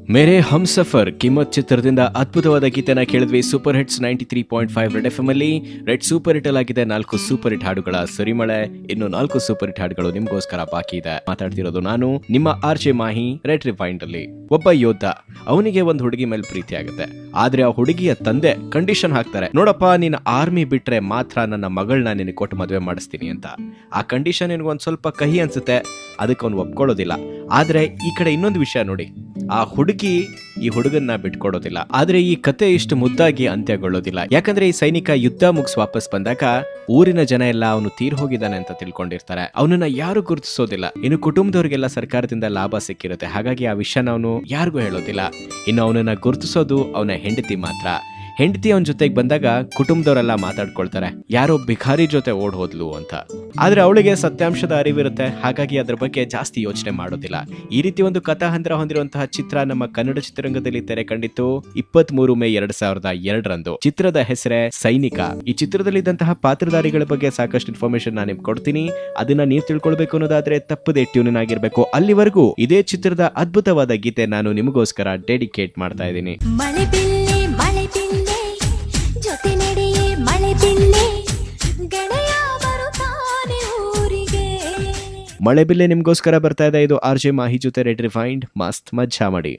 ಮೇರೆ ಹಮ್ ಸಫರ್ ಕಿಮ್ಮತ್ ಚಿತ್ರದಿಂದ ಅದ್ಭುತವಾದ ಗೀತೆನ ಕೇಳಿದ್ವಿ super hits ninety three point five Red F ಅಲ್ಲಿ ರೆಡ್ ಸೂಪರ್ ಹಿಟ್ ಆಗಿದೆ ನಾಲ್ಕು ಸೂಪರ್ ಹಿಟ್ ಹಾಡುಗಳ ಸರಿಮಳೆ ಇನ್ನು ನಾಲ್ಕು ಸೂಪರ್ ಹಿಟ್ ಹಾಡುಗಳು ನಿಮ್ಗೋಸ್ಕರ ಬಾಕಿ ಇದೆ ಮಾತಾಡ್ತಿರೋದು ನಾನು ನಿಮ್ಮ R J Mahi Red refined ಅಲ್ಲಿ ಒಬ್ಬ ಯೋಧ ಅವನಿಗೆ ಒಂದು ಹುಡುಗಿ ಮೇಲೆ ಪ್ರೀತಿ ಆಗುತ್ತೆ ಆದ್ರೆ ಆ ಹುಡುಗಿಯ ತಂದೆ ಕಂಡೀಷನ್ ಹಾಕ್ತಾರೆ ನೋಡಪ್ಪ ನೀನು ಆರ್ಮಿ ಬಿಟ್ರೆ ಮಾತ್ರ ನನ್ನ ಮಗಳನ್ನ ನಿನಗೆ ಕೊಟ್ಟು ಮದುವೆ ಮಾಡಿಸ್ತೀನಿ ಅಂತ ಆ ಕಂಡೀಷನ್ ನಿನಗೊಂದು ಸ್ವಲ್ಪ ಕಹಿ ಅನ್ಸುತ್ತೆ ಅದಕ್ಕೆ ಅವ್ನು ಒಪ್ಕೊಳ್ಳೋದಿಲ್ಲ ಆದ್ರೆ ಈ ಕಡೆ ಇನ್ನೊಂದು ವಿಷಯ ನೋಡಿ ಆ ಹುಡುಗಿ ಈ ಹುಡುಗನ್ನ ಬಿಟ್ಕೊಡೋದಿಲ್ಲ ಆದ್ರೆ ಈ ಕತೆ ಇಷ್ಟು ಮುದ್ದಾಗಿ ಅಂತ್ಯಗೊಳ್ಳೋದಿಲ್ಲ ಯಾಕಂದ್ರೆ ಈ ಸೈನಿಕ ಯುದ್ಧ ಮುಗಿಸ್ ವಾಪಸ್ ಬಂದಾಗ ಊರಿನ ಜನ ಎಲ್ಲ ಅವನು ತೀರ್ ಹೋಗಿದ್ದಾನೆ ಅಂತ ತಿಳ್ಕೊಂಡಿರ್ತಾರೆ ಅವನನ್ನ ಯಾರು ಗುರುತಿಸೋದಿಲ್ಲ ಇನ್ನು ಕುಟುಂಬದವರಿಗೆಲ್ಲ ಸರ್ಕಾರದಿಂದ ಲಾಭ ಸಿಕ್ಕಿರುತ್ತೆ ಹಾಗಾಗಿ ಆ ವಿಷಯನ ಅವನು ಯಾರಿಗೂ ಹೇಳೋದಿಲ್ಲ ಇನ್ನು ಅವನನ್ನ ಗುರುತಿಸೋದು ಅವನ ಹೆಂಡತಿ ಮಾತ್ರ ಹೆಂಡತಿ ಅವನ ಜೊತೆಗೆ ಬಂದಾಗ ಕುಟುಂಬದವರೆಲ್ಲ ಮಾತಾಡ್ಕೊಳ್ತಾರೆ ಯಾರೋ ಭಿಖಾರಿ ಜೊತೆ ಓಡ್ ಹೋದ್ಲು ಅಂತ ಆದ್ರೆ ಅವಳಿಗೆ ಸತ್ಯಾಂಶದ ಅರಿವಿರುತ್ತೆ ಹಾಗಾಗಿ ಅದ್ರ ಬಗ್ಗೆ ಜಾಸ್ತಿ ಯೋಚನೆ ಮಾಡೋದಿಲ್ಲ ಈ ರೀತಿ ಒಂದು ಕಥಾಹಂದ್ರ ಹೊಂದಿರುವಂತಹ ಚಿತ್ರ ನಮ್ಮ ಕನ್ನಡ ಚಿತ್ರರಂಗದಲ್ಲಿ ತೆರೆ ಕಂಡಿತ್ತು ಇಪ್ಪತ್ತ್ ಮೂರು ಮೇ ಎರಡ್ ಸಾವಿರದ ಎರಡರಂದು ಚಿತ್ರದ ಹೆಸರೇ ಸೈನಿಕ ಈ ಚಿತ್ರದಲ್ಲಿದ್ದಂತಹ ಪಾತ್ರಧಾರಿಗಳ ಬಗ್ಗೆ ಸಾಕಷ್ಟು ಇನ್ಫಾರ್ಮೇಶನ್ ನಾನು ನಿಮ್ಗೆ ಕೊಡ್ತೀನಿ ಅದನ್ನ ನೀವು ತಿಳ್ಕೊಳ್ಬೇಕು ಅನ್ನೋದಾದ್ರೆ ತಪ್ಪದೆ ಟ್ಯೂನ್ ಆಗಿರ್ಬೇಕು ಅಲ್ಲಿವರೆಗೂ ಇದೇ ಚಿತ್ರದ ಅದ್ಭುತವಾದ ಗೀತೆ ನಾನು ನಿಮಗೋಸ್ಕರ ಡೆಡಿಕೇಟ್ ಮಾಡ್ತಾ ಇದ್ದೀನಿ ಮಳೆ ಬಿಲ್ಲೆ ಮಳೆ ಬಿಲ್ಲೆ ಜೊತೆ ನಡೆಯೇ ಮಳೆ ಬಿಲ್ಲೆ ಗೆಳೆಯ ಬರುತ್ತಾನೆ ಊರಿಗೆ ಮಳೆ ಬಿಲ್ಲೆ ನಿಮ್ಗೋಸ್ಕರ ಬರ್ತಾ ಇದೆ ಇದು ಆರ್ ಜೆ ಮಾಹಿ ಜೊತೆ ರೆಡ್ ರಿಫೈಂಡ್ ಮಸ್ತ್ ಮಜ್ಜಾ ಮಾಡಿ